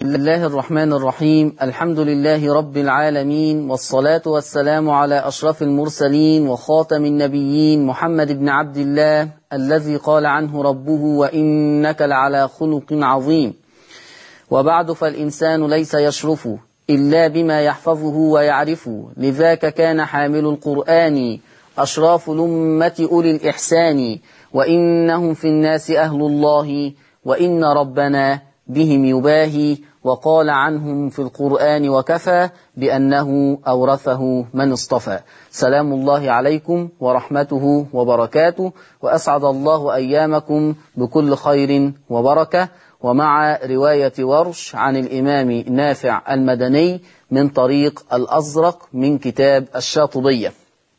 بسم الله الرحمن الرحيم الحمد لله رب العالمين والصلاة والسلام على أشرف المرسلين وخاتم النبيين محمد بن عبد الله الذي قال عنه ربه وإنك لعلى خلق عظيم وبعد فالإنسان ليس يشرف إلا بما يحفظه ويعرفه لذاك كان حامل القرآن أشراف الأمة أولي الإحسان وإنهم في الناس أهل الله وإن ربنا بهم يباهي وقال عنهم في القرآن وكفى بأنه أورثه من اصطفى سلام الله عليكم ورحمته وبركاته وأسعد الله أيامكم بكل خير وبركة ومع رواية ورش عن الإمام نافع المدني من طريق الأزرق من كتاب الشاطبية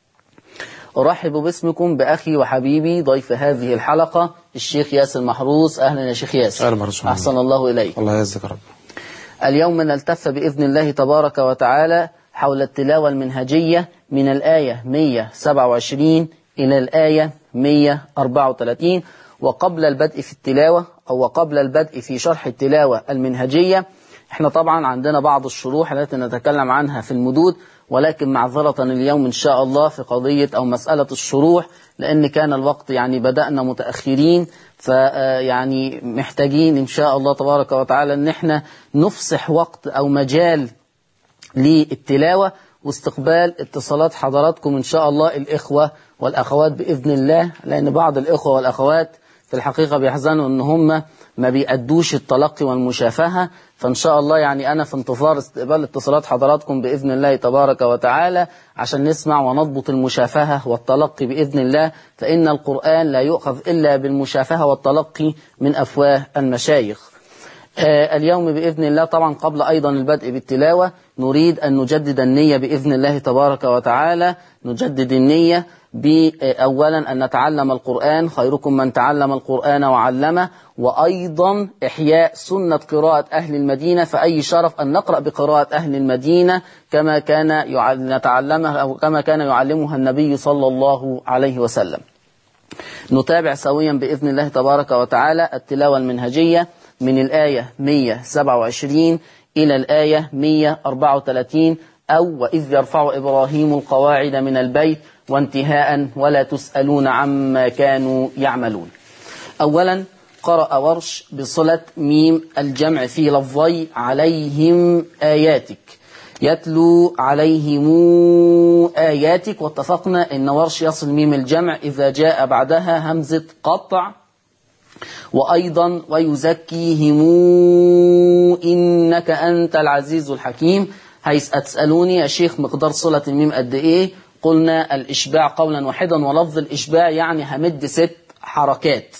أرحب باسمكم بأخي وحبيبي ضيف هذه الحلقة الشيخ ياسر محروس أهلا يا شيخ ياسر أهلا مرحبا أحسن الله إليك الله يعزك يا رب اليوم نلتف بإذن الله تبارك وتعالى حول التلاوة المنهجية من الآية 127 إلى الآية 134 وقبل البدء في التلاوة أو وقبل البدء في شرح التلاوة المنهجية احنا طبعا عندنا بعض الشروح التي نتكلم عنها في المدود ولكن معذرة اليوم إن شاء الله في قضية أو مسألة الشروح لأن كان الوقت يعني بدأنا متأخرين فيعني محتاجين إن شاء الله تبارك وتعالى أن احنا نفسح وقت أو مجال للتلاوة واستقبال اتصالات حضراتكم إن شاء الله الإخوة والأخوات بإذن الله لأن بعض الإخوة والأخوات في الحقيقة بيحزنوا أن هم ما بيأدوش التلقي والمشافهة فإن شاء الله يعني أنا في انتظار استقبال اتصالات حضراتكم بإذن الله تبارك وتعالى عشان نسمع ونضبط المشافهة والتلقي بإذن الله فإن القرآن لا يؤخذ إلا بالمشافهة والتلقي من أفواه المشايخ آه اليوم بإذن الله طبعا قبل أيضا البدء بالتلاوة نريد أن نجدد النية بإذن الله تبارك وتعالى نجدد النية أولا أن نتعلم القرآن خيركم من تعلم القرآن وعلمه وأيضا إحياء سنة قراءة أهل المدينة فأي شرف أن نقرأ بقراءة أهل المدينة كما كان نتعلمها أو كما كان يعلمها النبي صلى الله عليه وسلم نتابع سويا بإذن الله تبارك وتعالى التلاوة المنهجية من الآية 127 إلى الآية 134 أو وإذ يرفع إبراهيم القواعد من البيت وانتهاء ولا تسألون عما كانوا يعملون أولا قرأ ورش بصلة ميم الجمع في لفظي عليهم آياتك يتلو عليهم آياتك واتفقنا أن ورش يصل ميم الجمع إذا جاء بعدها همزة قطع وأيضا ويزكيهم إنك أنت العزيز الحكيم هتسألوني يا شيخ مقدار صلة الميم قد إيه قلنا الإشباع قولا واحدا ولفظ الإشباع يعني همد ست حركات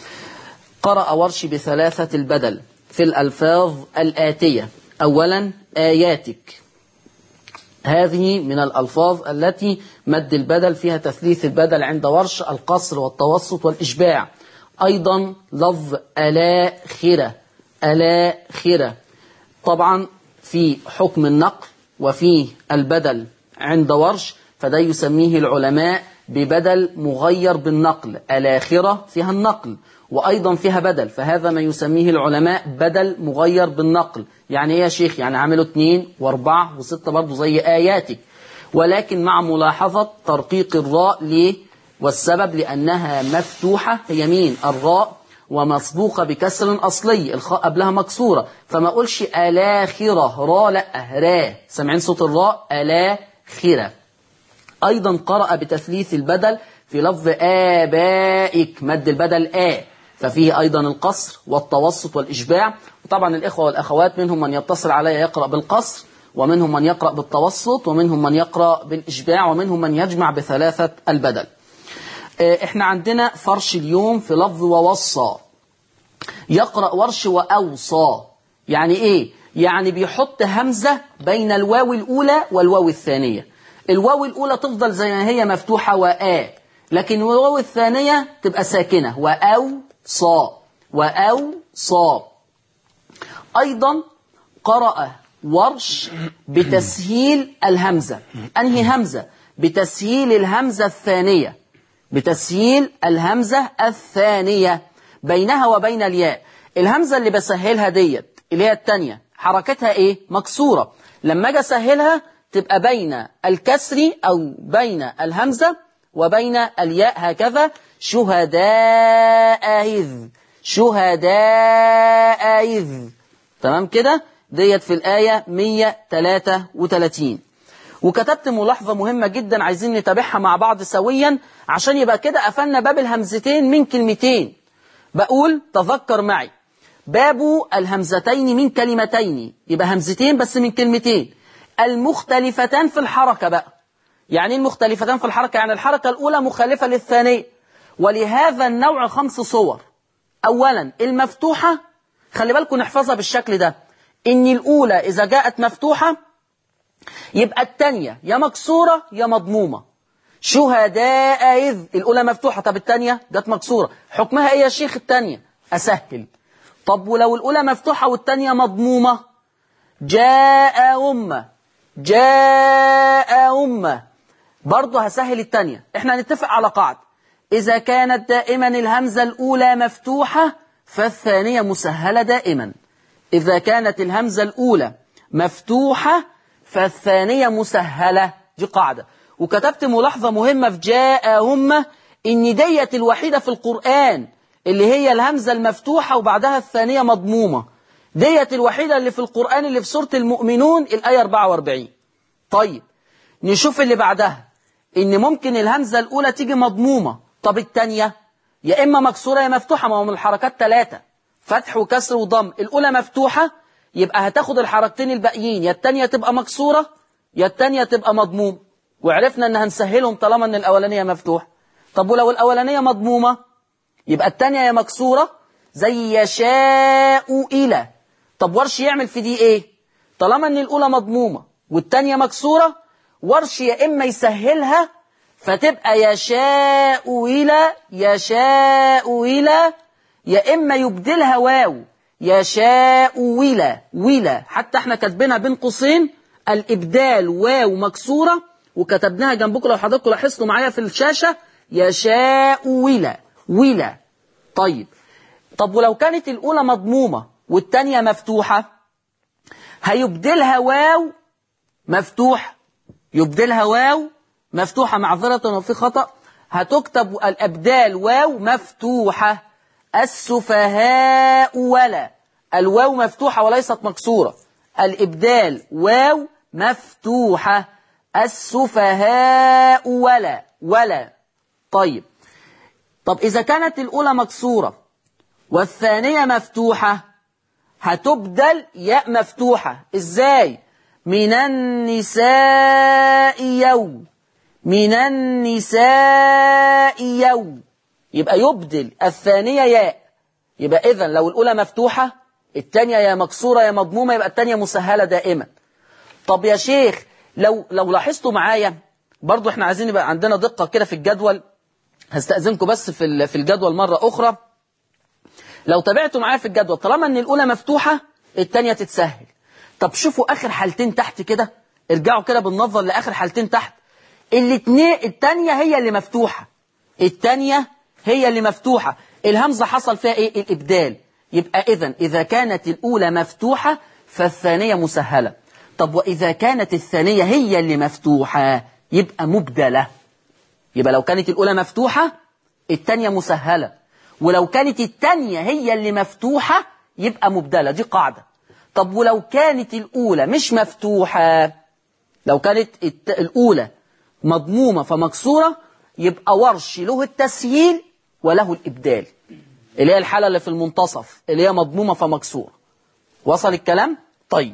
قرأ ورش بثلاثة البدل في الألفاظ الآتية أولا آياتك هذه من الألفاظ التي مد البدل فيها تثليث البدل عند ورش القصر والتوسط والإشباع أيضا لفظ ألاخرة ألاخرة طبعا في حكم النقل وفي البدل عند ورش فده يسميه العلماء ببدل مغير بالنقل الآخرة فيها النقل وأيضا فيها بدل فهذا ما يسميه العلماء بدل مغير بالنقل يعني ايه يا شيخ يعني عملوا اثنين واربعة وستة برضو زي آياتك ولكن مع ملاحظة ترقيق الراء ليه والسبب لأنها مفتوحة هي مين الراء ومسبوقة بكسر أصلي الخاء قبلها مكسورة فما أقولش ألاخرة را لا را سامعين صوت الراء ألاخرة أيضا قرأ بتثليث البدل في لفظ آبائك مد البدل آ ففيه أيضا القصر والتوسط والإشباع وطبعا الإخوة والأخوات منهم من يتصل علي يقرأ بالقصر ومنهم من يقرأ بالتوسط ومنهم من يقرأ بالإشباع ومنهم من يجمع بثلاثة البدل احنا عندنا فرش اليوم في لفظ ووصى يقرأ ورش وأوصى يعني ايه يعني بيحط همزة بين الواو الأولى والواو الثانية الواو الأولى تفضل زي ما هي مفتوحة وآ لكن الواو الثانية تبقى ساكنة وأو صا وأو صا أيضا قرأ ورش بتسهيل الهمزة أنهي همزة بتسهيل الهمزة الثانية بتسهيل الهمزة الثانية بينها وبين الياء الهمزة اللي بسهلها ديت اللي هي الثانية حركتها ايه مكسورة لما اجي اسهلها تبقى بين الكسر او بين الهمزة وبين الياء هكذا شهداء إذ شهداء إذ تمام كده ديت في الآية 133 وكتبت ملاحظة مهمة جدا عايزين نتابعها مع بعض سويا عشان يبقى كده قفلنا باب الهمزتين من كلمتين بقول تذكر معي باب الهمزتين من كلمتين يبقى همزتين بس من كلمتين المختلفتان في الحركة بقى يعني المختلفتان في الحركة يعني الحركة الأولى مخالفة للثانية ولهذا النوع خمس صور أولا المفتوحة خلي بالكم نحفظها بالشكل ده إن الأولى إذا جاءت مفتوحة يبقى الثانية يا مكسورة يا مضمومة شهداء إذ الأولى مفتوحة طب الثانية جت مكسورة حكمها إيه يا شيخ الثانية أسهل طب ولو الأولى مفتوحة والثانية مضمومة جاء أمة جاء أمة برضه هسهل الثانية احنا هنتفق على قاعدة إذا كانت دائما الهمزة الأولى مفتوحة فالثانية مسهلة دائما إذا كانت الهمزة الأولى مفتوحة فالثانية مسهلة دي قاعدة وكتبت ملاحظة مهمة في جاء هم إن ديت الوحيدة في القرآن اللي هي الهمزة المفتوحة وبعدها الثانية مضمومة ديت الوحيدة اللي في القرآن اللي في سورة المؤمنون الآية 44 طيب نشوف اللي بعدها إن ممكن الهمزة الأولى تيجي مضمومة طب الثانية يا إما مكسورة يا مفتوحة ما هو من الحركات ثلاثة فتح وكسر وضم الأولى مفتوحة يبقى هتاخد الحركتين الباقيين يا الثانية تبقى مكسورة يا الثانية تبقى مضموم وعرفنا ان هنسهلهم طالما ان الاولانية مفتوح طب ولو الاولانية مضمومة يبقى الثانية يا مكسورة زي يشاء إلى طب ورش يعمل في دي ايه طالما ان الاولى مضمومة والثانية مكسورة ورش يا اما يسهلها فتبقى يشاء إلى يشاء إلى يا إما يبدلها واو يشاء ولا ولا حتى احنا كاتبينها بين قوسين الإبدال واو مكسورة وكتبناها جنبكم لو حضراتكم لاحظتوا معايا في الشاشة يشاء ولا ولا طيب طب ولو كانت الأولى مضمومة والتانية مفتوحة هيبدلها واو مفتوح يبدلها واو مفتوحة معذرة وفي خطأ هتكتب الأبدال واو مفتوحة السفهاء ولا الواو مفتوحة وليست مكسورة الإبدال واو مفتوحة السفهاء ولا ولا طيب طب إذا كانت الأولى مكسورة والثانية مفتوحة هتبدل ياء مفتوحة إزاي من النساء يوم من النساء يوم يبقى يبدل الثانية ياء يبقى إذا لو الأولى مفتوحة الثانية يا مكسورة يا مضمومة يبقى الثانية مسهلة دائما طب يا شيخ لو لو لاحظتوا معايا برضو احنا عايزين يبقى عندنا دقة كده في الجدول هستأذنكم بس في في الجدول مرة أخرى لو تابعتوا معايا في الجدول طالما ان الأولى مفتوحة الثانية تتسهل طب شوفوا آخر حالتين تحت كده ارجعوا كده بالنظر لآخر حالتين تحت الاثنين الثانية هي اللي مفتوحة الثانية هي اللي مفتوحة الهمزة حصل فيها ايه الإبدال يبقى إذا إذا كانت الأولى مفتوحة فالثانية مسهلة طب وإذا كانت الثانية هي اللي مفتوحة يبقى مبدلة يبقى لو كانت الأولى مفتوحة الثانية مسهلة ولو كانت الثانية هي اللي مفتوحة يبقى مبدلة دي قاعدة طب ولو كانت الأولى مش مفتوحة لو كانت الأولى مضمومة فمكسورة يبقى ورش له التسهيل وله الإبدال اللي هي الحالة اللي في المنتصف اللي هي مضمومة فمكسورة وصل الكلام؟ طيب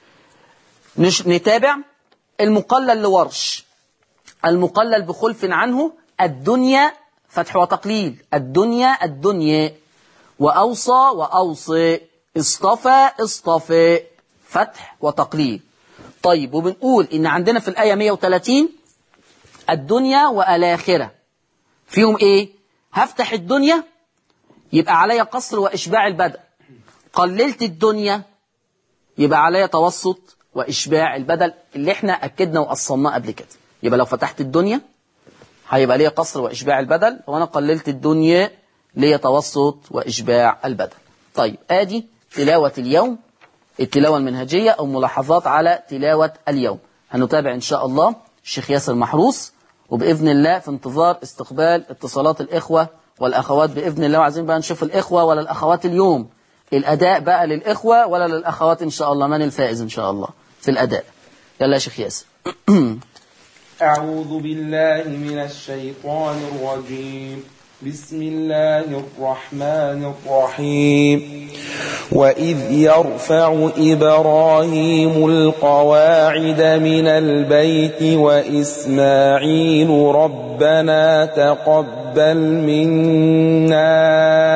نش... نتابع المقلل لورش المقلل بخلف عنه الدنيا فتح وتقليل الدنيا الدنيا وأوصى وأوصي اصطفى اصطفى فتح وتقليل طيب وبنقول إن عندنا في الآية 130 الدنيا والآخرة فيهم إيه هفتح الدنيا يبقى عليا قصر وإشباع البدء قللت الدنيا يبقى عليا توسط وإشباع البدل اللي احنا أكدنا وأصلناه قبل كده يبقى لو فتحت الدنيا هيبقى ليا قصر وإشباع البدل وأنا قللت الدنيا ليا توسط وإشباع البدل طيب آدي تلاوة اليوم التلاوة المنهجية أو ملاحظات على تلاوة اليوم هنتابع إن شاء الله الشيخ ياسر محروس وبإذن الله في انتظار استقبال اتصالات الإخوة والأخوات بإذن الله وعايزين بقى نشوف الإخوة ولا الأخوات اليوم الأداء بقى للإخوة ولا للأخوات إن شاء الله من الفائز إن شاء الله في الأداء يلا يا شيخ ياسر أعوذ بالله من الشيطان الرجيم بسم الله الرحمن الرحيم وإذ يرفع إبراهيم القواعد من البيت وإسماعيل ربنا تقبل منا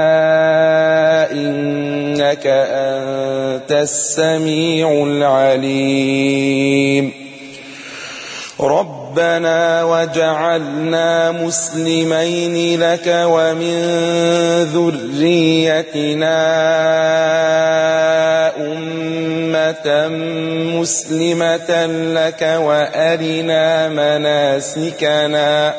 إنك أنت السميع العليم ربنا وجعلنا مسلمين لك ومن ذريتنا أمة مسلمة لك وأرنا مناسكنا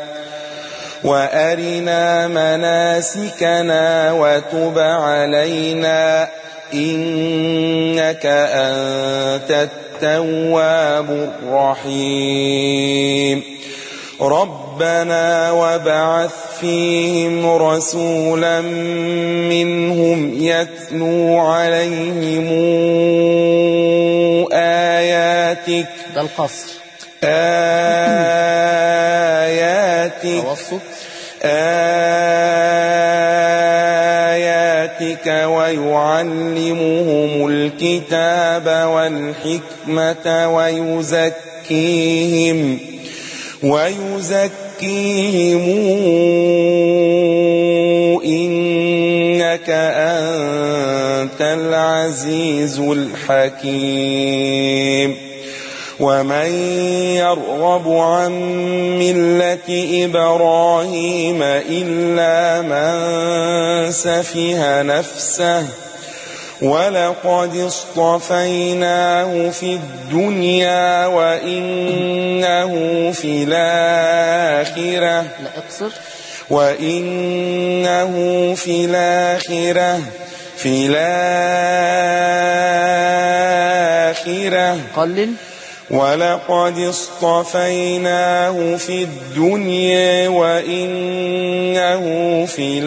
وأرنا مناسكنا وتب علينا إنك أنت التواب الرحيم ربنا وابعث فيهم رسولا منهم يتلو عليهم آياتك ده القصر آياتك توسط آياتك ويعلمهم الكتاب والحكمة ويزكيهم ويزكيهم إنك أنت العزيز الحكيم ومن يرغب عن ملة إبراهيم إلا من سفه نفسه ولقد اصطفيناه في الدنيا وإنه في الآخرة لا اقصر وإنه في الآخرة في الآخرة قلل ولقد اصطفيناه في الدنيا وإنه في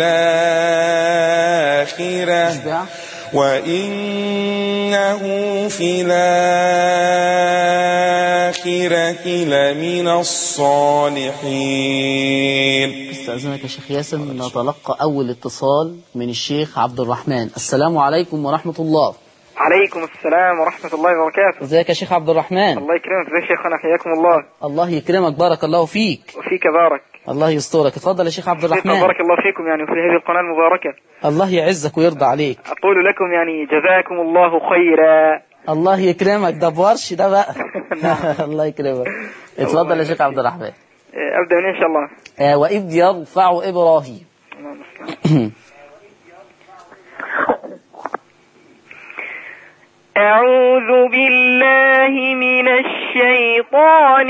الآخرة اشبع وإنه في الآخرة لمن الصالحين استأذنك يا شيخ ياسر نتلقى أول اتصال من الشيخ عبد الرحمن السلام عليكم ورحمة الله عليكم السلام ورحمة الله وبركاته ازيك يا شيخ عبد الرحمن الله يكرمك ازي شيخنا حياكم الله الله يكرمك بارك الله فيك وفيك بارك الله يسترك اتفضل يا شيخ عبد شيخنا الرحمن بارك الله فيكم يعني وفي هذه القناة المباركة الله يعزك ويرضى عليك أقول لكم يعني جزاكم الله خيرا الله يكرمك ده بورش ده بقى الله يكرمك اتفضل يا شيخ عبد الرحمن إيه، أبدأ من إن شاء الله آه وإذ يرفع إبراهيم اللهم صل. أعوذ بالله من الشيطان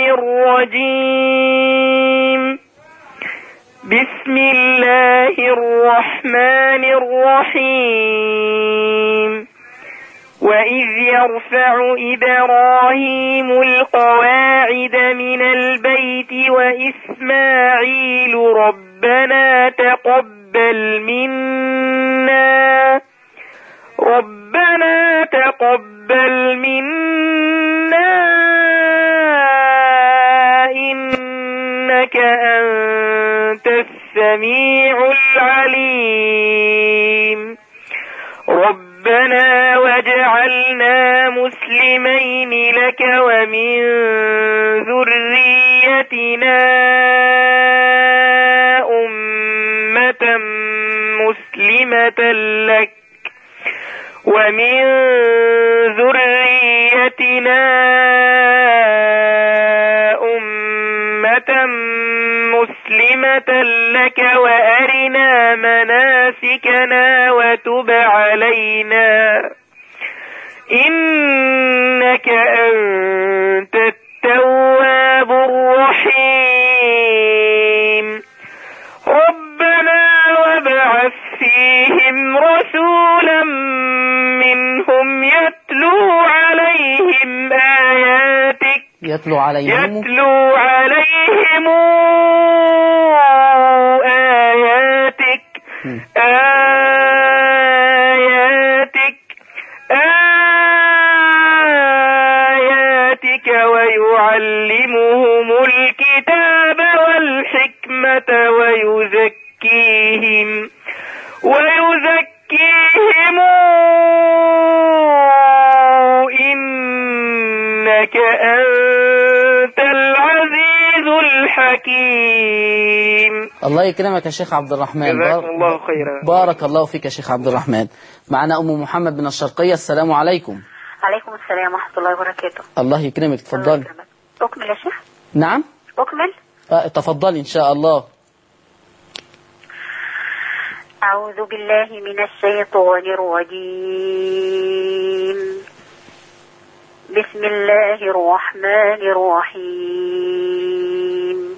الرجيم بسم الله الرحمن الرحيم وإذ يرفع إبراهيم القواعد من البيت وإسماعيل ربنا تقبل منا ربنا تقبل منا إنك أنت السميع العليم ربنا واجعلنا مسلمين لك ومن ذريتنا أمة مسلمة لك ومن ذريتنا أمة مسلمة لك وأرنا مناسكنا وتب علينا إنك أنت التواب الرحيم ربنا وابعث فيهم رسولا منهم يتلو يتلو عليهم يتلو عليهم آياتك مم. آياتك آياتك ويعلمهم الكتاب والحكمة ويزكيهم ويزكيهم إنك أنت العزيز الحكيم الله يكرمك يا شيخ عبد الرحمن جزاكم بار- الله خيرا بارك الله فيك يا شيخ عبد الرحمن معنا أم محمد من الشرقية السلام عليكم عليكم السلام ورحمة الله وبركاته الله يكرمك الله تفضلي يكرمك. أكمل يا شيخ نعم أكمل آه، تفضلي إن شاء الله أعوذ بالله من الشيطان الرجيم بسم الله الرحمن الرحيم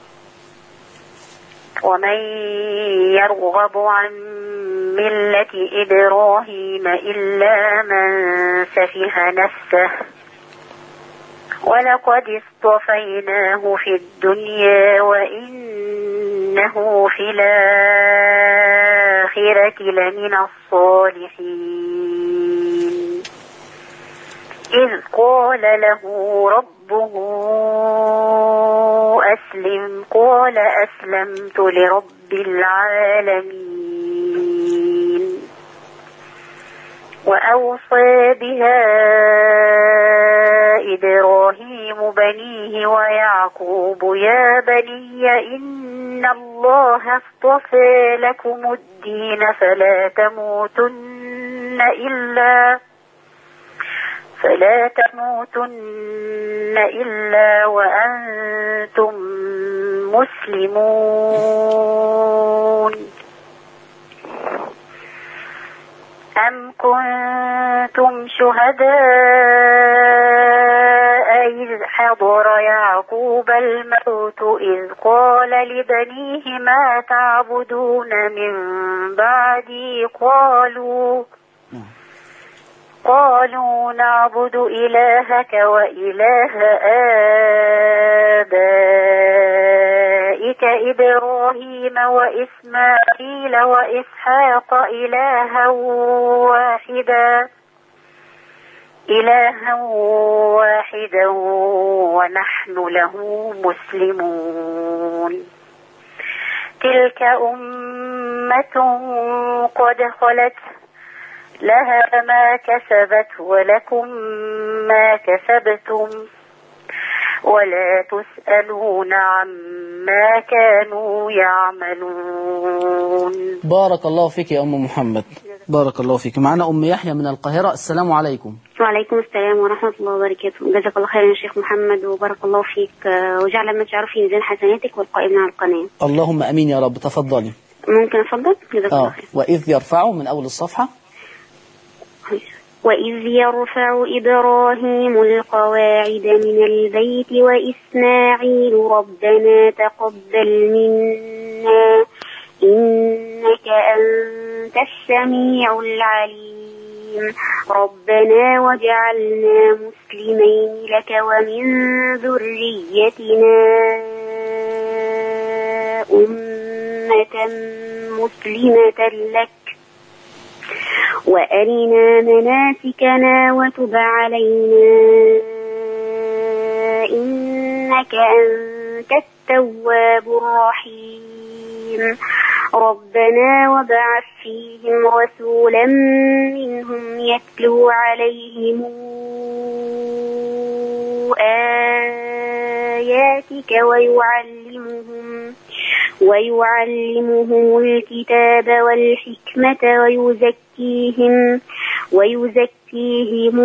ومن يرغب عن ملة إبراهيم إلا من سفه نفسه ولقد اصطفيناه في الدنيا وإنه في الآخرة لمن الصالحين إذ قال له ربه أسلم قال أسلمت لرب العالمين وأوصى بها إبراهيم بنيه ويعقوب يا بني إن الله اصطفى لكم الدين فلا تموتن إلا فلا تموتن إلا وأنتم مسلمون أم كنتم شهداء إذ حضر يعقوب الموت إذ قال لبنيه ما تعبدون من بعدي قالوا قالوا نعبد إلهك وإله آبائك إبراهيم وإسماعيل وإسحاق إلها واحدا إلها واحدا ونحن له مسلمون تلك أمة قد خلت لها ما كسبت ولكم ما كسبتم ولا تسألون عما كانوا يعملون بارك الله فيك يا أم محمد بارك الله فيك معنا أم يحيى من القاهرة السلام عليكم وعليكم السلام ورحمة الله وبركاته جزاك الله خيرا يا شيخ محمد وبارك الله فيك آه، وجعل ما تعرف في ميزان حسناتك والقائمين على القناة اللهم أمين يا رب تفضلي ممكن أفضل جزاك الله آه. خير وإذ يرفعوا من أول الصفحة وإذ يرفع إبراهيم القواعد من البيت وإسماعيل ربنا تقبل منا إنك أنت السميع العليم ربنا وجعلنا مسلمين لك ومن ذريتنا أمة مسلمة لك وأرنا مناسكنا وتب علينا إنك أنت التواب الرحيم ربنا وابعث فيهم رسولا منهم يتلو عليهم آياتك ويعلمهم ويعلمهم الكتاب والحكمة ويزكيهم ويزكيهم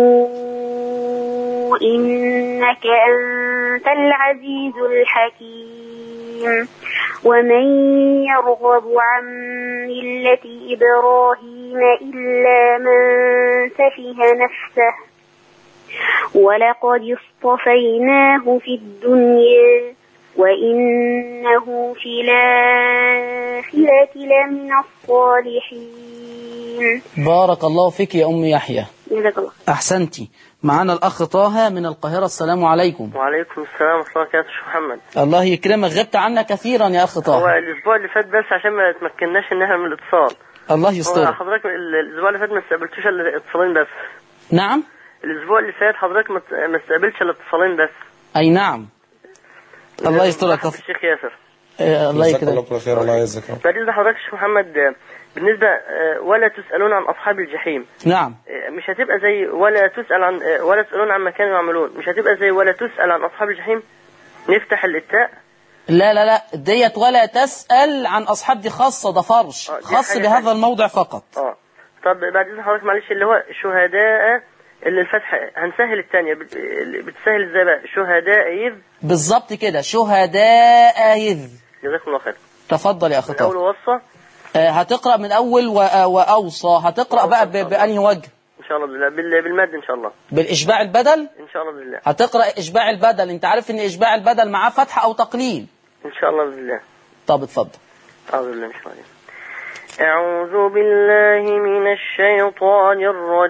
إنك أنت العزيز الحكيم ومن يرغب عن ملة إبراهيم إلا من سفه نفسه ولقد اصطفيناه في الدنيا وإنه في الآخرة لمن الصالحين بارك الله فيك يا أم يحيى جزاك الله خير. أحسنتي معنا الأخ طه من القاهرة السلام عليكم وعليكم السلام ورحمة الله وبركاته شيخ محمد الله يكرمك غبت عنا كثيرا يا أخ هو طه الأسبوع اللي فات بس عشان ما تمكناش إن احنا من الاتصال الله هو يسترك حضرتك ال- الأسبوع اللي فات ما استقبلتوش إلا اتصالين بس نعم الأسبوع اللي فات حضرتك ما ما استقبلتش إلا اتصالين بس أي نعم الله يسترك الشيخ ياسر آه، الله جزاك الله يكرمك كل خير الله يجزاك بعد إذن حضرتك يا شيخ محمد آه، بالنسبة آه، ولا تسألون عن أصحاب الجحيم نعم آه، مش هتبقى زي ولا تسأل عن آه، ولا تسألون عما كانوا يعملون مش هتبقى زي ولا تسأل عن أصحاب الجحيم نفتح الإتاء لا لا لا ديت ولا تسأل عن أصحاب دي خاصة ده فرش آه، دي خاص حاجة بهذا تانية. الموضع فقط اه طب بعد اذن حضرتك معلش اللي هو شهداء اللي الفتح هنسهل الثانية بتسهل ازاي بقى شهداء إذ بالظبط كده شهداء إذ جزاكم الله خير تفضل يا أخ من أول طه وصى آه، هتقرأ من أول و- آه، وأوصى هتقرأ بقى ب- بأنهي وجه إن شاء الله بالله بال- بالمد إن شاء الله بالإشباع البدل إن شاء الله بالله هتقرأ إشباع البدل أنت عارف إن إشباع البدل معاه فتح أو تقليل إن شاء الله بالله طب اتفضل أعوذ بالله من الشيطان الرجيم. أعوذ بالله من الشيطان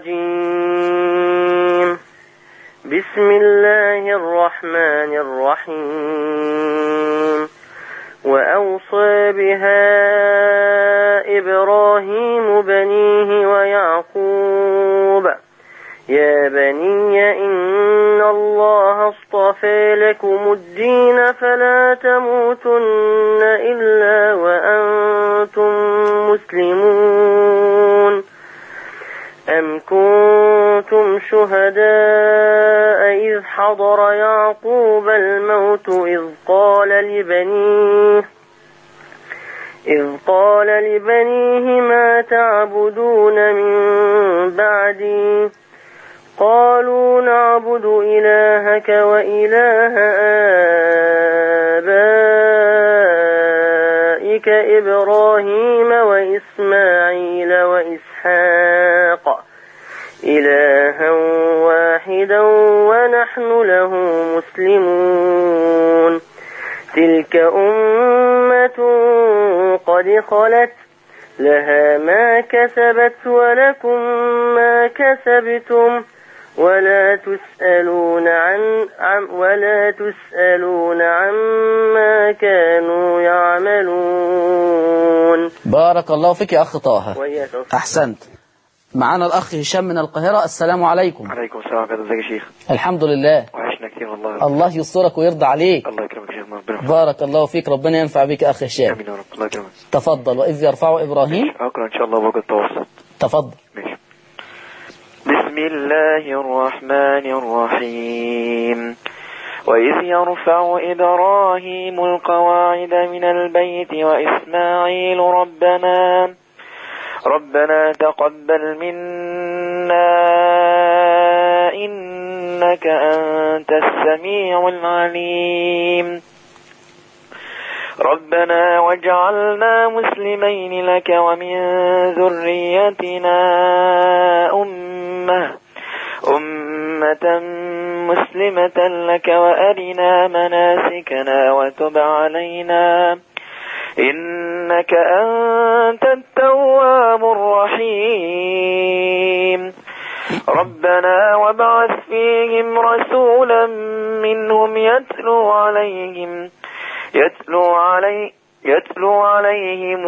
الرجيم بسم الله الرحمن الرحيم وأوصى بها إبراهيم بنيه ويعقوب يا بني إن الله اصطفى لكم الدين فلا تموتن إلا وأنتم مسلمون أم كنتم شهداء إذ حضر يعقوب الموت إذ قال لبنيه إذ قال لبنيه ما تعبدون من بعدي قالوا نعبد إلهك وإله آبائك إبراهيم وإسماعيل وإسحاق إلها واحدا ونحن له مسلمون تلك أمة قد خلت لها ما كسبت ولكم ما كسبتم ولا تسألون عن, عن ولا تسألون عما كانوا يعملون بارك الله فيك يا أخ طه وإياك أحسنت معنا الأخ هشام من القاهرة السلام عليكم عليكم السلام ورحمة الله ازيك يا شيخ الحمد لله وحشنا كتير والله الله يسترك ويرضى عليك الله يكرمك يا شيخ ربنا يحفظك. بارك الله فيك ربنا ينفع بك أخ هشام امين يا رب الله يكرمك تفضل وإذ يرفع إبراهيم اقرا ان شاء الله وقت التوسط تفضل ماشي بسم الله الرحمن الرحيم وإذ يرفع إبراهيم القواعد من البيت وإسماعيل ربنا ربنا تقبل منا إنك أنت السميع العليم ربنا واجعلنا مسلمين لك ومن ذريتنا أمة أمة مسلمة لك وأرنا مناسكنا وتب علينا إنك أنت التواب الرحيم ربنا وابعث فيهم رسولا منهم يتلو عليهم يتلو علي يتلو عليهم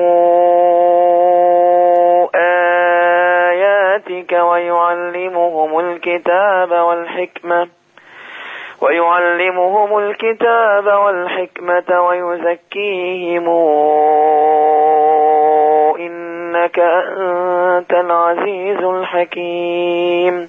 آياتك ويعلمهم الكتاب والحكمة ويعلمهم الكتاب والحكمة ويزكيهم إنك أنت العزيز الحكيم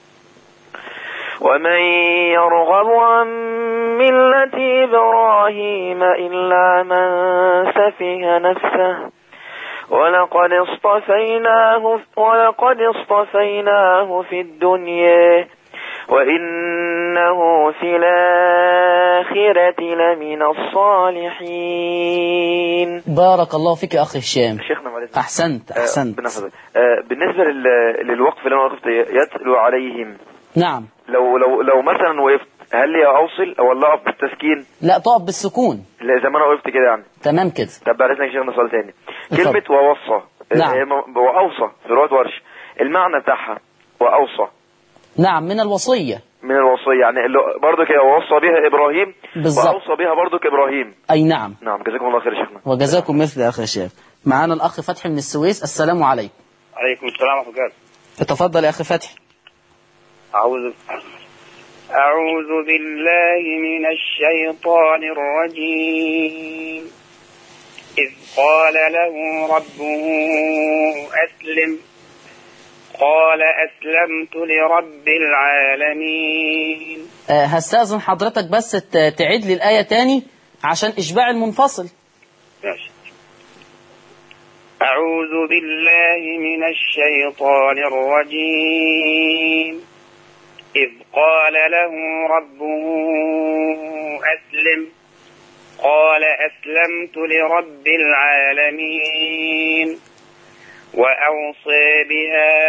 ومن يرغب عن ملة إبراهيم إلا من سفه نفسه ولقد اصطفيناه ولقد اصطفيناه في الدنيا وإنه في الآخرة لمن الصالحين بارك الله فيك يا أخ هشام شيخنا معلش أحسنت أحسنت بنفذ آه بالنسبة لل- للوقف اللي أنا وقفت يتلو عليهم نعم لو لو لو مثلا وقفت هل لي اوصل ولا اقف بالتسكين لا تقف بالسكون لا زي ما انا وقفت كده يعني تمام كده طب بعد اذنك شيخنا سؤال تاني اتفضل. كلمة ووصى نعم. آه، م- واوصى في رواية ورش المعنى بتاعها واوصى نعم من الوصية من الوصية يعني اللي برضه كده ووصى بها ابراهيم بالظبط. واوصى بها برضه ابراهيم أي نعم نعم جزاكم الله خير يا شيخنا وجزاكم مثل يا أخي هشام معانا الأخ فتحي من السويس السلام عليكم عليكم السلام ورحمة الله تفضل يا أخي فتحي أعوذ أعوذ بالله من الشيطان الرجيم إذ قال له ربه أسلم قال أسلمت لرب العالمين آه، هستأذن حضرتك بس ت- تعيد لي الآية تاني عشان إشباع المنفصل ماشي. أعوذ بالله من الشيطان الرجيم إذ قال له ربه أسلم قال أسلمت لرب العالمين وأوصي بها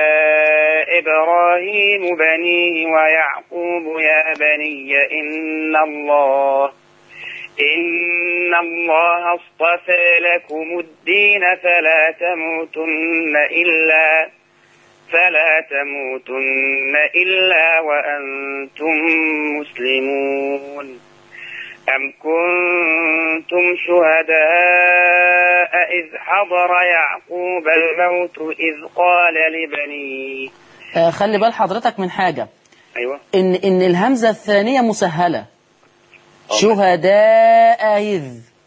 إبراهيم بنيه ويعقوب يا بني إن الله إن الله اصطفى لكم الدين فلا تموتن إلا فلا تموتن إلا وأنتم مسلمون أم كنتم شهداء إذ حضر يعقوب الموت إذ قال لبنيه آه، خلي بال حضرتك من حاجة أيوة إن إن الهمزة الثانية مسهلة شهداء إذ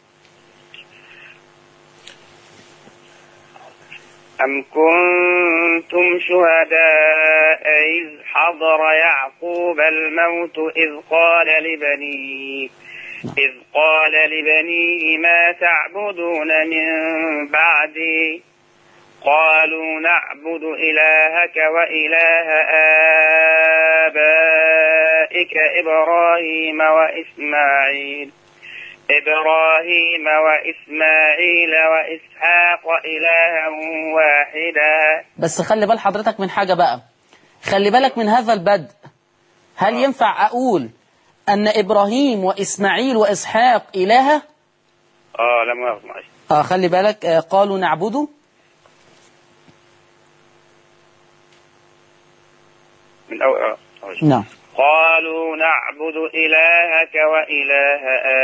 أم كنتم شهداء إذ حضر يعقوب الموت إذ قال لبنيه إذ قال لبنيه ما تعبدون من بعدي قالوا نعبد إلهك وإله آبائك إبراهيم وإسماعيل إبراهيم وإسماعيل وإسحاق إلها واحدا بس خلي بال حضرتك من حاجة بقى خلي بالك من هذا البدء هل ينفع أقول أن إبراهيم وإسماعيل وإسحاق إلهة آه لا مؤاخذة معلش آه خلي بالك آه قالوا نعبده من أول آه. معلش. نعم قالوا نعبد إلهك وإله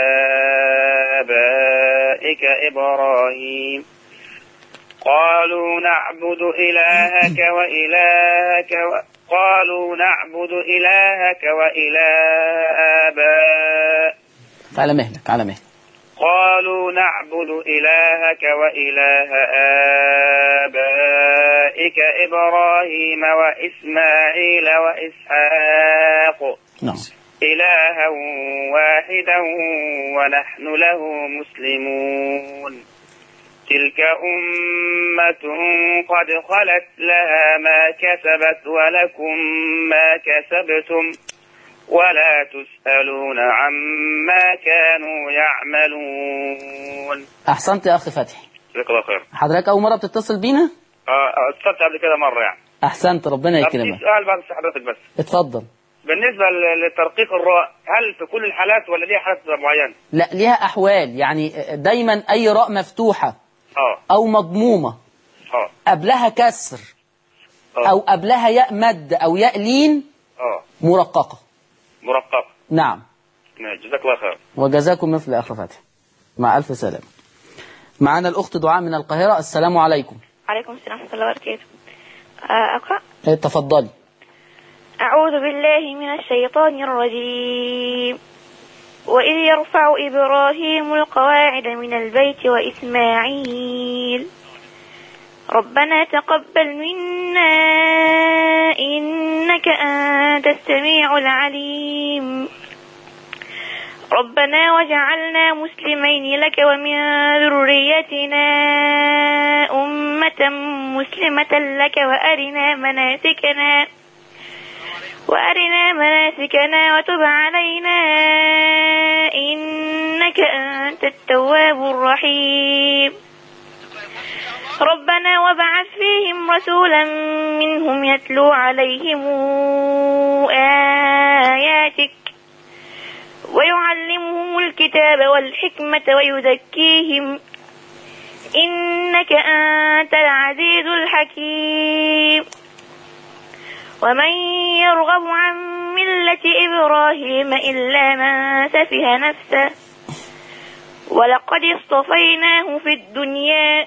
آبائك إبراهيم قالوا نعبد إلهك وإلهك و... قالوا نعبد إلهك وإله آبائك على مهلك على مهلك قالوا نعبد إلهك وإله آبائك إبراهيم وإسماعيل وإسحاق نعم إلها واحدا ونحن له مسلمون تلك أمة قد خلت لها ما كسبت ولكم ما كسبتم ولا تسألون عما كانوا يعملون أحسنت يا أخي فتحي جزاك الله خير حضرتك أول مرة بتتصل بينا اه اتصلت قبل كده مرة يعني أحسنت ربنا طب في يكرمك سؤال بعد حضرتك بس اتفضل بالنسبة ل- لترقيق الراء هل في كل الحالات ولا ليها حالات معينة؟ لا ليها أحوال يعني دايما أي راء مفتوحة اه أو مضمومة اه قبلها كسر اه أو قبلها ياء مد أو ياء لين اه مرققة مرقق نعم ماشي، جزاك الله خير وجزاكم مثل أخ فتحي مع ألف سلامة معنا الأخت دعاء من القاهرة السلام عليكم عليكم السلام ورحمة الله وبركاته آه، أقرأ إيه، تفضلي أعوذ بالله من الشيطان الرجيم وإذ يرفع إبراهيم القواعد من البيت وإسماعيل ربنا تقبل منا إنك أنت السميع العليم ربنا وجعلنا مسلمين لك ومن ذريتنا أمة مسلمة لك وأرنا مناسكنا وأرنا مناسكنا وتب علينا إنك أنت التواب الرحيم ربنا وابعث فيهم رسولا منهم يتلو عليهم آياتك الكتاب والحكمة ويزكيهم إنك أنت العزيز الحكيم ومن يرغب عن ملة إبراهيم إلا من سفه نفسه ولقد اصطفيناه في الدنيا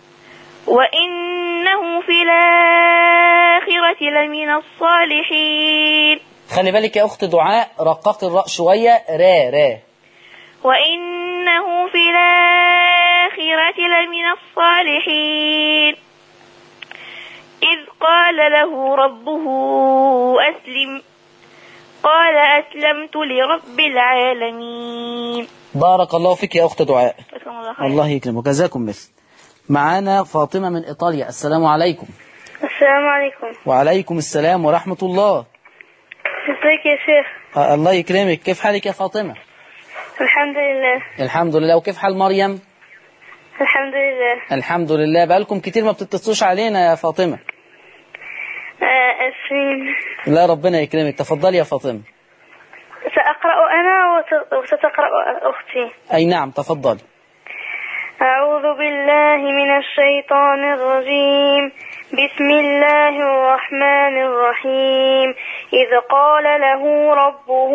وإنه في الآخرة لمن الصالحين خلي بالك يا أخت دعاء رقق الراء شوية را را وإنه في الآخرة لمن الصالحين إذ قال له ربه أسلم قال أسلمت لرب العالمين بارك الله فيك يا أخت دعاء جزاكم الله خير. الله يكرمك جزاكم مثل معانا فاطمة من إيطاليا السلام عليكم السلام عليكم وعليكم السلام ورحمة الله ازيك يا شيخ آه، الله يكرمك كيف حالك يا فاطمة الحمد لله الحمد لله وكيف حال مريم الحمد لله الحمد لله بقالكم كتير ما بتتصلوش علينا يا فاطمة آه، أسفين لا ربنا يكرمك تفضلي يا فاطمة سأقرأ أنا وت- وستقرأ أختي أي نعم تفضلي أعوذ بالله من الشيطان الرجيم بسم الله الرحمن الرحيم إذ قال له ربه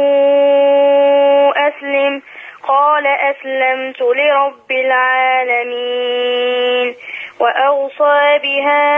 أسلم قال أسلمت لرب العالمين وأوصى بها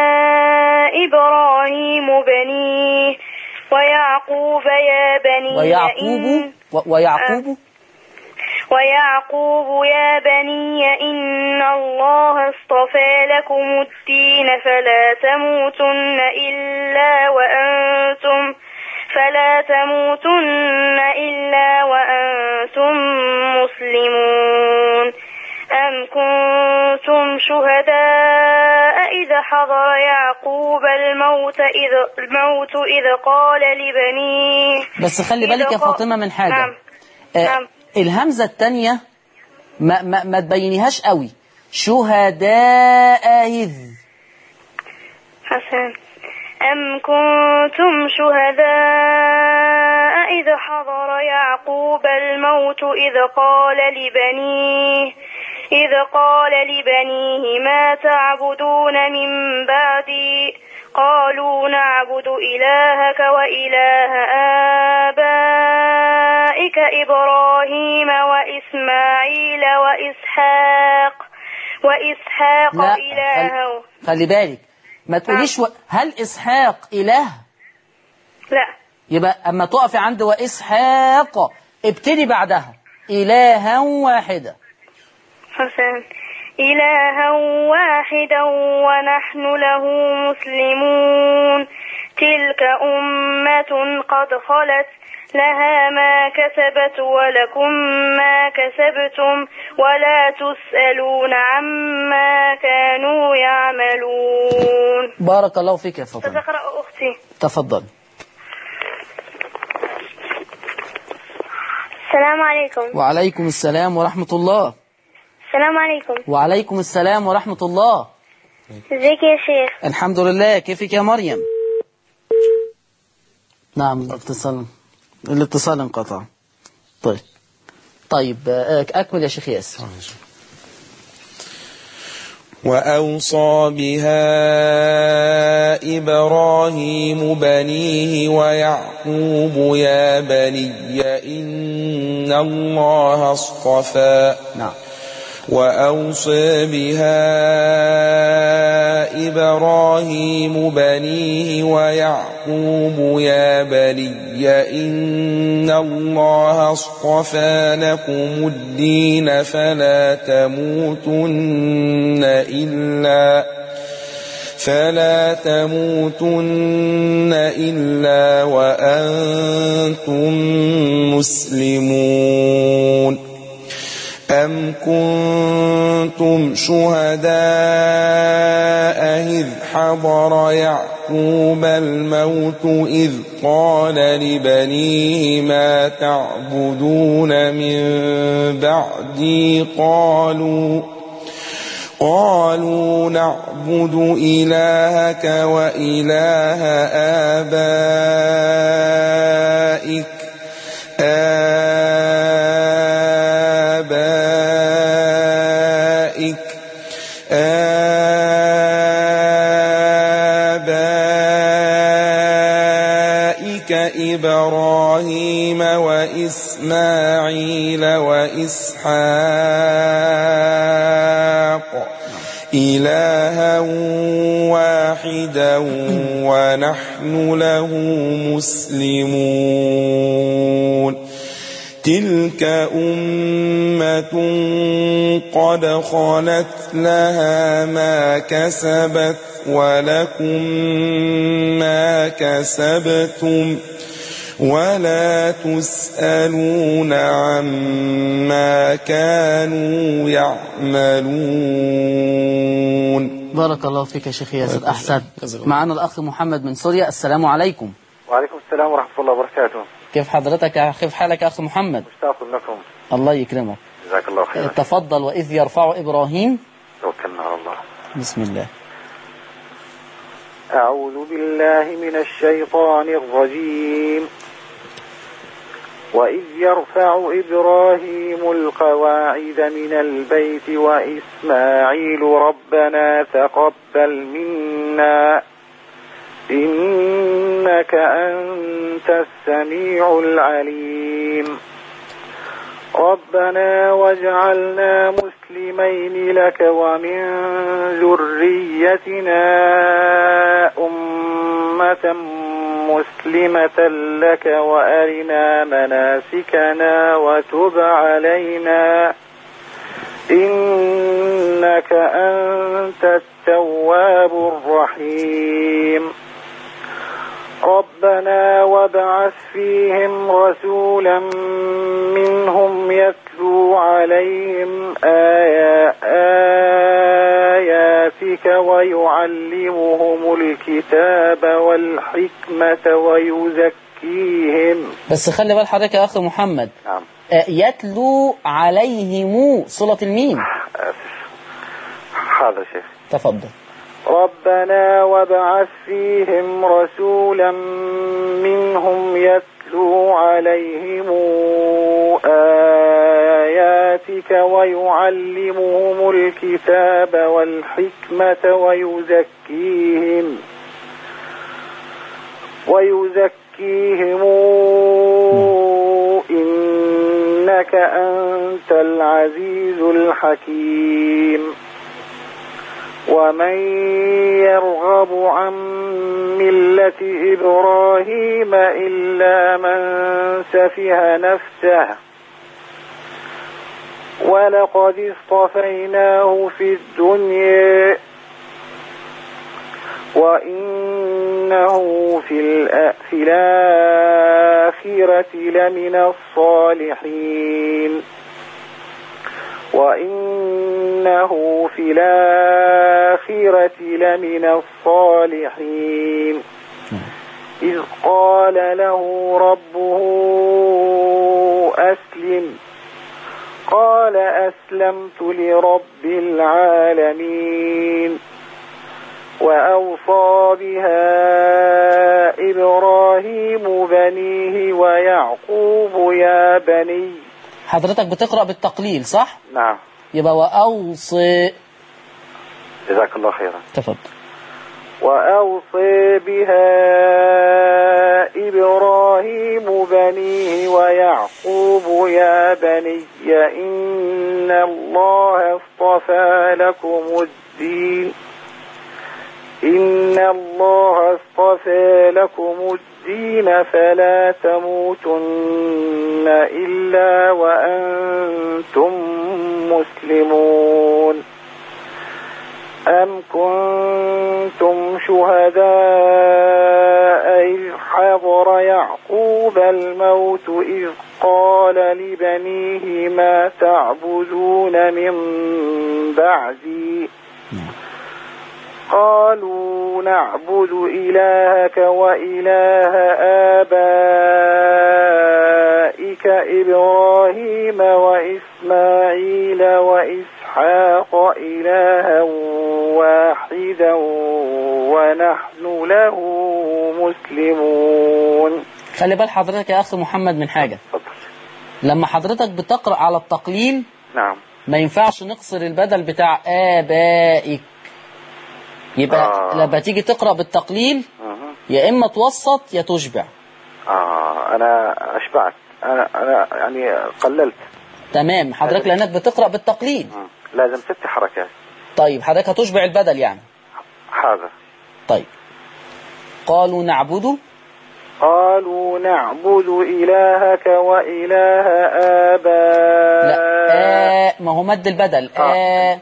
إبراهيم بنيه ويعقوب يا بني ويعقوب إن- و- ويعقوب ويعقوب يا بني إن الله اصطفى لكم الدين فلا تموتن إلا وأنتم فلا تموتن إلا وأنتم مسلمون أم كنتم شهداء إذا حضر يعقوب الموت إذ الموت إذ قال لبنيه بس خلي بالك يا إذا قا- فاطمة من حاجة نعم. آه نعم. الهمزة التانية ما, ما, ما تبينيهاش قوي شهداء إذ حسن أم كنتم شهداء إذ حضر يعقوب الموت إذ قال لبنيه إذ قال لبنيه ما تعبدون من بعدي قالوا نعبد إلهك وإله آبائك إبراهيم وإسماعيل وإسحاق وإسحاق لا إلها خلي, خلي بالك ما تقوليش و... هل إسحاق إله لا يبقى أما تقفي عند وإسحاق ابتدي بعدها إلها واحدة حسن إلها واحدا ونحن له مسلمون تلك أمة قد خلت لها ما كسبت ولكم ما كسبتم ولا تسألون عما كانوا يعملون بارك الله فيك يا فاطمة ستقرأ أختي تفضل السلام عليكم وعليكم السلام ورحمة الله السلام عليكم وعليكم السلام ورحمة الله ازيك يا شيخ الحمد لله كيفك يا مريم نعم الاتصال الاتصال انقطع طيب طيب آه، أكمل يا شيخ ياسر وأوصى بها إبراهيم بنيه ويعقوب يا بني إن الله اصطفى نعم وأوصى بها إبراهيم بنيه ويعقوب يا بني إن الله اصطفى لكم الدين فلا تموتن إلا فلا تموتن إلا وأنتم مسلمون أم كنتم شهداء إذ حضر يعقوب الموت إذ قال لبنيه ما تعبدون من بعدي قالوا قالوا نعبد إلهك وإله آبائك إبراهيم وإسماعيل وإسحاق إلها واحدا ونحن له مسلمون تلك أمة قد خلت لها ما كسبت ولكم ما كسبتم ولا تسألون عما كانوا يعملون بارك الله فيك يا شيخ ياسر أحسن معنا الأخ محمد من سوريا السلام عليكم وعليكم السلام ورحمة الله وبركاته كيف حضرتك يا- كيف حالك يا أخ محمد مشتاق لكم الله يكرمك جزاك الله خيرا تفضل وإذ يرفع إبراهيم توكلنا على الله بسم الله أعوذ بالله من الشيطان الرجيم وإذ يرفع إبراهيم القواعد من البيت وإسماعيل ربنا تقبل منا إنك أنت السميع العليم ربنا واجعلنا مسلمين لك ومن ذريتنا أمة مسلمة لك وأرنا مناسكنا وتب علينا إنك أنت التواب الرحيم ربنا وابعث فيهم رسولا منهم يتلو عليهم آيا آياتك ويعلمهم الكتاب والحكمة ويزكيهم بس خلي بال حضرتك يا أخ محمد نعم آه، يتلو عليهم صلة الميم حاضر شيخ تفضل ربنا وابعث فيهم رسولا منهم يتلو عليهم آياتك ويعلمهم الكتاب والحكمة ويزكيهم ويزكيهم إنك أنت العزيز الحكيم ومن يرغب عن ملة إبراهيم إلا من سفه نفسه ولقد اصطفيناه في الدنيا وإنه في, الأ... في الآخرة لمن الصالحين وإنه في الآخرة لمن الصالحين إذ قال له ربه أسلم قال أسلمت لرب العالمين وأوصى بها إبراهيم بنيه ويعقوب يا بني حضرتك بتقرأ بالتقليل صح؟ نعم يبقى وأوصي جزاك الله خيرا تفضل وأوصي بها إبراهيم بنيه ويعقوب يا بني إن الله اصطفى لكم الدين إن الله اصطفى لكم الدين فلا تموتن إلا وأنتم مسلمون أم كنتم شهداء إذ حضر يعقوب الموت إذ قال لبنيه ما تعبدون من بعدي قالوا نعبد إلهك وإله آبائك إبراهيم وإسماعيل وإسحاق إلها واحدا ونحن له مسلمون خلي بال حضرتك يا أخ محمد من حاجة لما حضرتك بتقرأ على التقليل نعم ما ينفعش نقصر البدل بتاع آبائك يبقى آه. لما تيجي تقرأ بالتقليل أها. يا إما توسط يا تشبع آه أنا أشبعت أنا أنا يعني قللت تمام حضرتك لأنك بتقرأ بالتقليد لازم ست حركات طيب حضرتك هتشبع البدل يعني حاضر طيب قالوا نعبد قالوا نعبد إلهك وإله آبائك لا آه ما هو مد البدل آه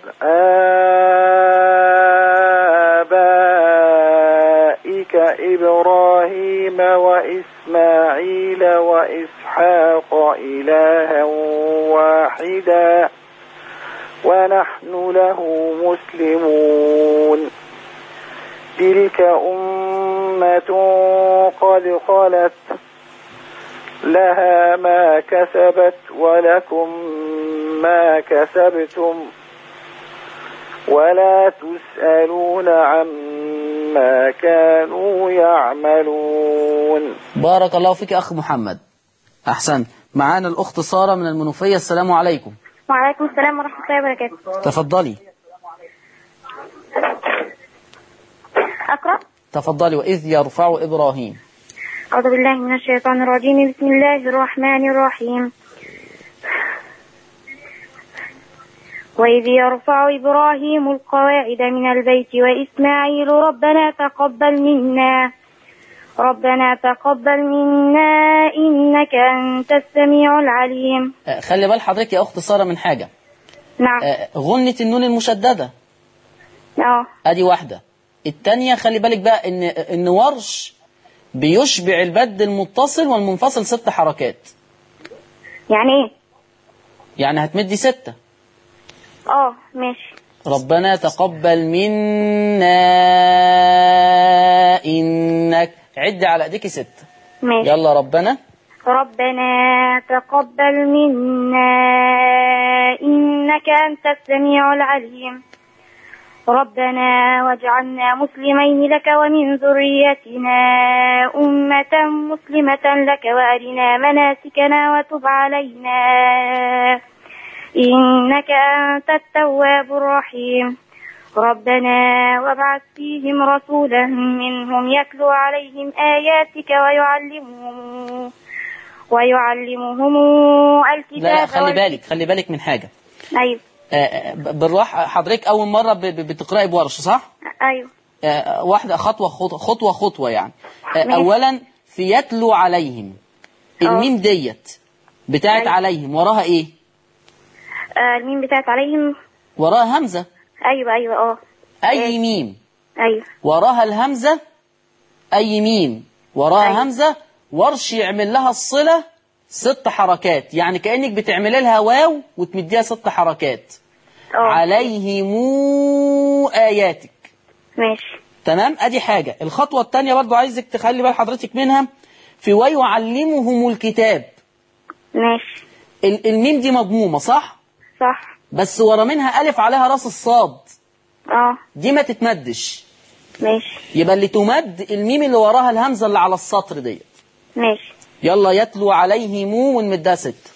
آبائك إبراهيم وإسماعيل وإسحاق إلها واحدا ونحن له مسلمون تلك أمة قد خلت لها ما كسبت ولكم ما كسبتم ولا تسألون عما كانوا يعملون بارك الله فيك أخ محمد أحسن معانا الأخت سارة من المنوفية السلام عليكم وعليكم السلام ورحمة الله وبركاته تفضلي أقرأ تفضلي وإذ يرفع إبراهيم أعوذ بالله من الشيطان الرجيم بسم الله الرحمن الرحيم وإذ يرفع إبراهيم القواعد من البيت وإسماعيل ربنا تقبل منا ربنا تقبل منا إنك أنت السميع العليم آه، خلي بال حضرتك يا أخت سارة من حاجة نعم آه، غنة النون المشددة اه ادي واحدة التانية خلي بالك بقى ان ان ورش بيشبع البد المتصل والمنفصل ست حركات يعني ايه يعني هتمدي ستة اه ماشي ربنا تقبل منا انك عد على ايديكي ستة ماشي يلا ربنا ربنا تقبل منا إنك أنت السميع العليم ربنا واجعلنا مسلمين لك ومن ذريتنا أمة مسلمة لك وأرنا مناسكنا وتب علينا إنك أنت التواب الرحيم ربنا وابعث فيهم رسولا منهم يتلو عليهم آياتك ويعلمهم ويعلمهم الكتاب لا خلي وال- بالك خلي بالك من حاجة أيوه آه، آه، بالراحة حضرتك أول مرة ب- ب- بتقرأي بورش صح؟ أيوه آه، واحدة خطوة خطوة خطوة, خطوة يعني آه، ماشي. أولا في يتلو عليهم الميم ديت بتاعت أيوة. عليهم وراها إيه؟ آه الميم بتاعت عليهم وراها همزة أيوه أيوه اه أي ميم أيوه وراها الهمزة أي ميم وراها همزة ورش يعمل لها الصلة ست حركات يعني كأنك بتعمل لها واو وتمديها ست حركات عليهم آياتك ماشي تمام ادي حاجة الخطوة التانية برضو عايزك تخلي بال حضرتك منها في ويعلمهم الكتاب ماشي ال- الميم دي مضمومة صح صح بس ورا منها ألف عليها راس الصاد اه دي ما تتمدش ماشي يبقى اللي تمد الميم اللي وراها الهمزة اللي على السطر ديت ماشي يلا يتلو عليهم ونمدها ست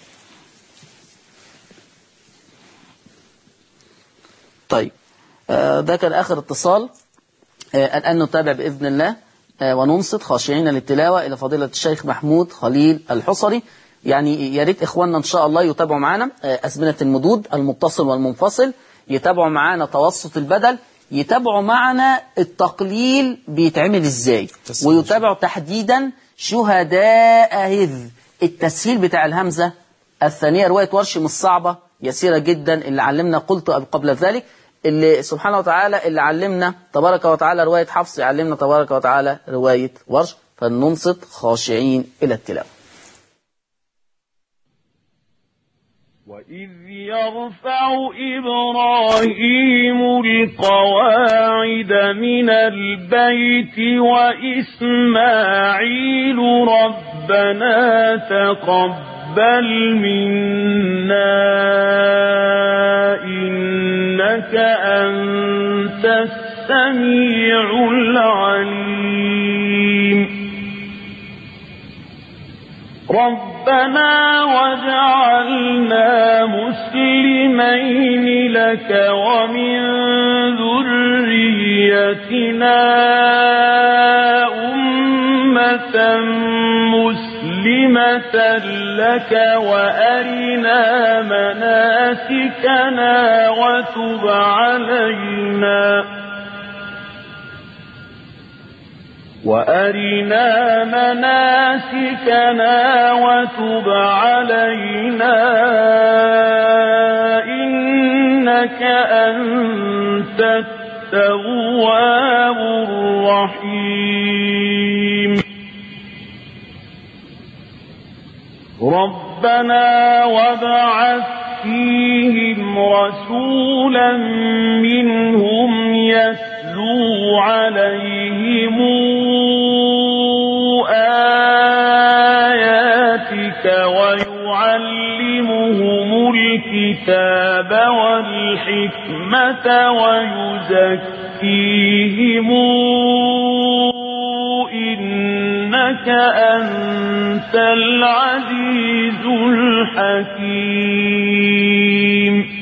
طيب آه، ده كان آخر اتصال آه، الآن نتابع بإذن الله آه، وننصت خاشعين للتلاوة إلى فضيلة الشيخ محمود خليل الحصري يعني يا ريت إخواننا إن شاء الله يتابعوا معنا آه، أزمنة المدود المتصل والمنفصل يتابعوا معنا توسط البدل يتابعوا معنا التقليل بيتعمل إزاي ويتابعوا تحديدا شهداء هذ التسهيل بتاع الهمزة الثانية رواية ورش مش صعبة يسيرة جدا اللي علمنا قلت قبل ذلك اللي سبحانه وتعالى اللي علمنا تبارك وتعالى رواية حفص يعلمنا تبارك وتعالى رواية ورش فلننصت خاشعين إلى التلاوة وإذ يرفع إبراهيم القواعد من البيت وإسماعيل ربنا تقبل منا إنك أنت السميع العليم ربنا وجعلنا مسلمين لك ومن ذريتنا أمة مسلمة لك وأرنا مناسكنا وتب علينا وأرنا مناسكنا وتب علينا إنك أنت التواب الرحيم ربنا وابعث فيهم رسولا منهم يتلو عليهم آياتك ويعلمهم الكتاب والحكمة ويزكيهم إنك أنت العزيز الحكيم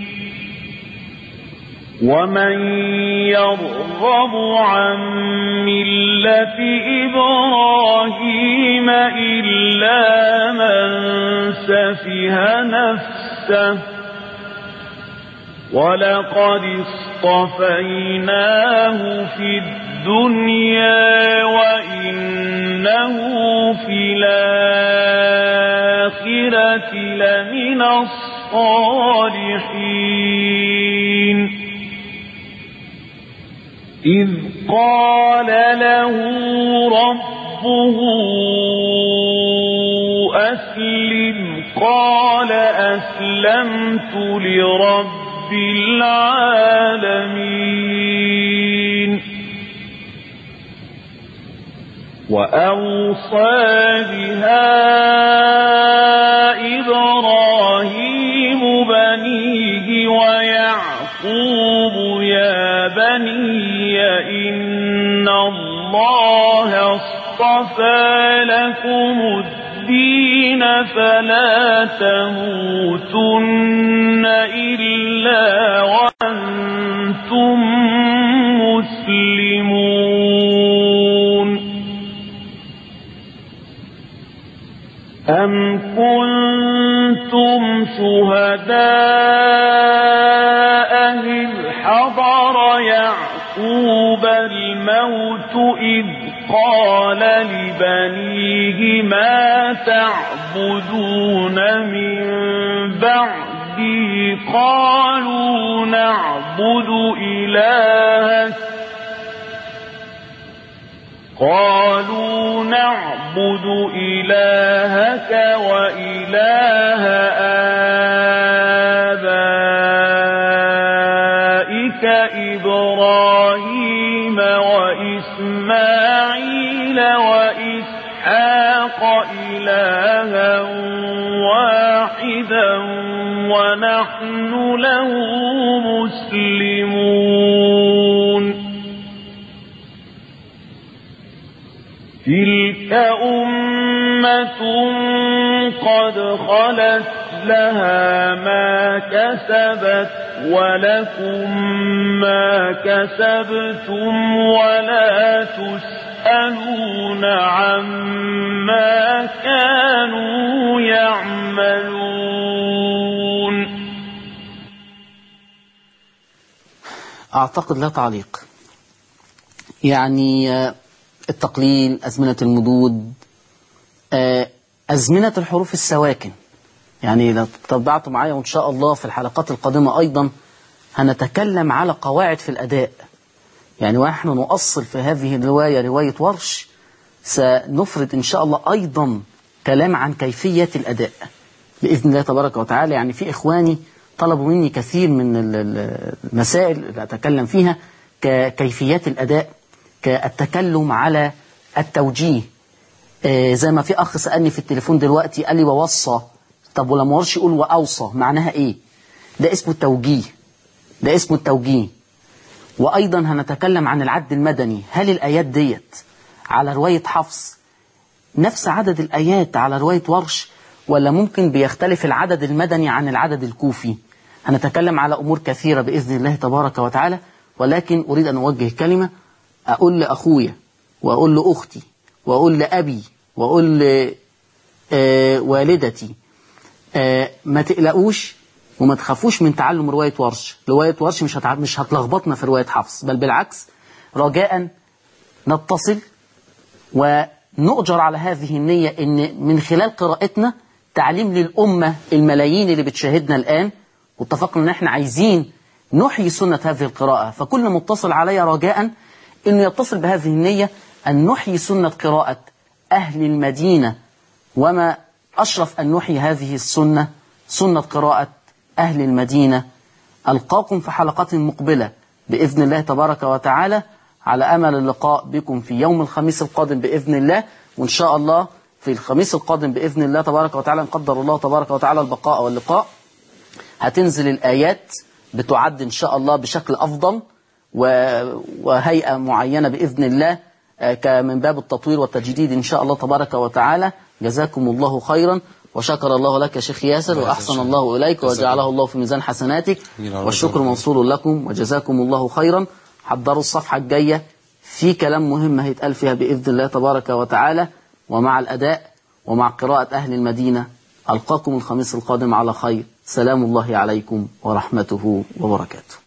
ومن يرغب عن ملة إبراهيم إلا من سفه نفسه ولقد اصطفيناه في الدنيا وإنه في الآخرة لمن الصالحين إذ قال له ربه أسلم قال أسلمت لرب العالمين وأوصى بها إبراهيم بنيه ويعقوب يا بني إن الله اصطفى لكم الدين فلا تموتن إلا وأنتم مسلمون أم كنتم شهداء إذ حضر يعقوب الموت إذ قال لبنيه ما تعبدون من بعدي قالوا نعبد إلهك قالوا نعبد إلهك وإله آبائك إبراهيم وإسماعيل وإسحاق إلها واحدا ونحن له مسلمون تلك أمة قد خلت لها ما كسبت ولكم ما كسبتم ولا تسألون عما كانوا يعملون أعتقد لا تعليق يعني آه، التقليل أزمنة المدود آه، أزمنة الحروف السواكن يعني لو تتبعتوا معايا وإن شاء الله في الحلقات القادمة أيضا هنتكلم على قواعد في الأداء يعني ونحن نؤصل في هذه الرواية رواية ورش سنفرد إن شاء الله أيضا كلام عن كيفية الأداء بإذن الله تبارك وتعالى يعني في إخواني طلبوا مني كثير من ال- ال- المسائل اللي أتكلم فيها ككيفيات الأداء كالتكلم على التوجيه آه، زي ما في أخ سألني في التليفون دلوقتي قال لي ووصى طب ولما ورش يقول وأوصى معناها إيه ده اسمه التوجيه ده اسمه التوجيه وأيضا هنتكلم عن العد المدني هل الآيات ديت على رواية حفص نفس عدد الآيات على رواية ورش ولا ممكن بيختلف العدد المدني عن العدد الكوفي هنتكلم على أمور كثيرة بإذن الله تبارك وتعالى ولكن أريد أن أوجه كلمة أقول لأخويا وأقول لأختي وأقول لأبي وأقول لوالدتي ما تقلقوش وما تخافوش من تعلم رواية ورش رواية ورش مش هتع... مش هتلخبطنا في رواية حفص بل بالعكس رجاء نتصل ونؤجر على هذه النية ان من خلال قراءتنا تعليم للأمة الملايين اللي بتشاهدنا الآن واتفقنا ان احنا عايزين نحيي سنة هذه القراءة فكل متصل علي رجاء انه يتصل بهذه النية ان نحيي سنة قراءة أهل المدينة وما أشرف أن نحيي هذه السنة سنة قراءة أهل المدينة ألقاكم في حلقات مقبلة بإذن الله تبارك وتعالى على أمل اللقاء بكم في يوم الخميس القادم بإذن الله وإن شاء الله في الخميس القادم بإذن الله تبارك وتعالى إن قدر الله تبارك وتعالى البقاء واللقاء هتنزل الآيات بتعد إن شاء الله بشكل أفضل وهيئة معينة بإذن الله من باب التطوير والتجديد إن شاء الله تبارك وتعالى جزاكم الله خيرا وشكر الله لك يا شيخ ياسر وأحسن الله إليك وجعله الله في ميزان حسناتك والشكر موصول لكم وجزاكم الله خيرا حضروا الصفحة الجاية في كلام مهم هيتقال فيها بإذن الله تبارك وتعالى ومع الأداء ومع قراءة أهل المدينة ألقاكم الخميس القادم على خير سلام الله عليكم ورحمته وبركاته